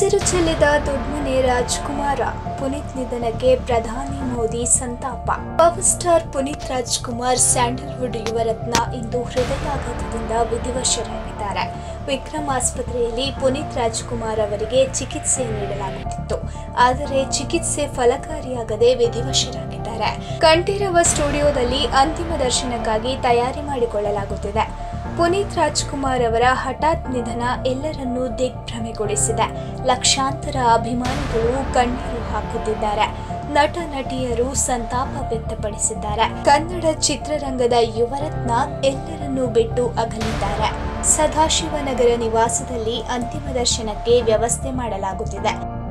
ಕೆಸರು ಚೆಲ್ಲಿದ ದೊಡ್ಮನೆ ರಾಜ್ಕುಮಾರ ಪುನೀತ್ ನಿಧನಕ್ಕೆ ಪ್ರಧಾನಿ ಮೋದಿ ಸಂತಾಪ power star Puneeth Rajkumar Sandalwood Yuvarathna ಇಂದು ಹೃದಯಾಘಾತದಿಂದ ವಿಧಿವಶರಾಗಿದ್ದಾರೆ ವಿಕ್ರಮ್ ಆಸ್ಪತ್ರೆಯಲ್ಲಿ ಪುನೀತ್ ರಾಜ್ಕುಮಾರ್ ಅವರಿಗೆ ಚಿಕಿತ್ಸೆ ನೀಡಲಾಗುತ್ತಿತ್ತು ಆದರೆ ಚಿಕಿತ್ಸೆ ಫಲಕಾರಿಯಾಗದೆ ವಿಧಿವಶರಾಗಿದ್ದಾರೆ ಕಂಠೀರವ ಸ್ಟುಡಿಯೋದಲ್ಲಿ ಅಂತಿಮ ದರ್ಶನಕ್ಕಾಗಿ ತಯಾರಿ ಮಾಡಿಕೊಳ್ಳಲಾಗುತ್ತಿದೆ ಪುನೀತ್ ರಾಜ್ಕುಮಾರ್ ಅವರ ಹಠಾತ್ ನಿಧನ ಎಲ್ಲರನ್ನೂ ದಿಗ್ಭ್ರಮೆಗೊಳಿಸಿದೆ ಲಕ್ಷಾಂತರ ಅಭಿಮಾನಿಗಳು ಕಣ್ಣೀರು ಹಾಕುತ್ತಿದ್ದಾರೆ ನಟ ನಟಿಯರು ಸಂತಾಪ ವ್ಯಕ್ತಪಡಿಸಿದ್ದಾರೆ ಕನ್ನಡ ಚಿತ್ರರಂಗದ ಯುವರತ್ನ ಎಲ್ಲರನ್ನೂ ಬಿಟ್ಟು ಅಗಲಿದ್ದಾರೆ ಸದಾಶಿವನಗರ ನಿವಾಸದಲ್ಲಿ ಅಂತಿಮ ದರ್ಶನಕ್ಕೆ ವ್ಯವಸ್ಥೆ ಮಾಡಲಾಗುತ್ತಿದೆ